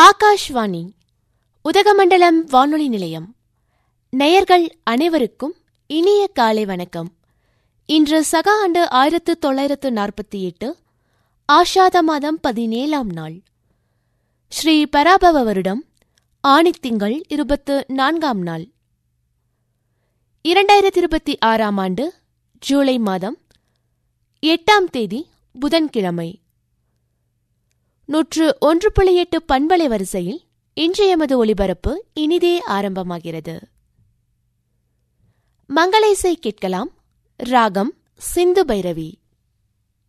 ஆகாஷ்வாணி உதகமண்டலம் வானொலி நிலையம் நேயர்கள் அனைவருக்கும் இனிய காலை வணக்கம் இன்று சக ஆண்டு ஆயிரத்து தொள்ளாயிரத்து நாற்பத்தி எட்டு ஆஷாத மாதம் பதினேழாம் நாள் ஸ்ரீ பராபவ வருடம் ஆணித்திங்கள் இருபத்து நான்காம் நாள் இரண்டாயிரத்தி இருபத்தி ஆறாம் ஆண்டு ஜூலை மாதம் எட்டாம் தேதி புதன்கிழமை நூற்று ஒன்று புள்ளி எட்டு பண்பலை வரிசையில் இன்றைய எமது ஒளிபரப்பு இனிதே ஆரம்பமாகிறது மங்கள இசை கேட்கலாம் ராகம் சிந்து பைரவி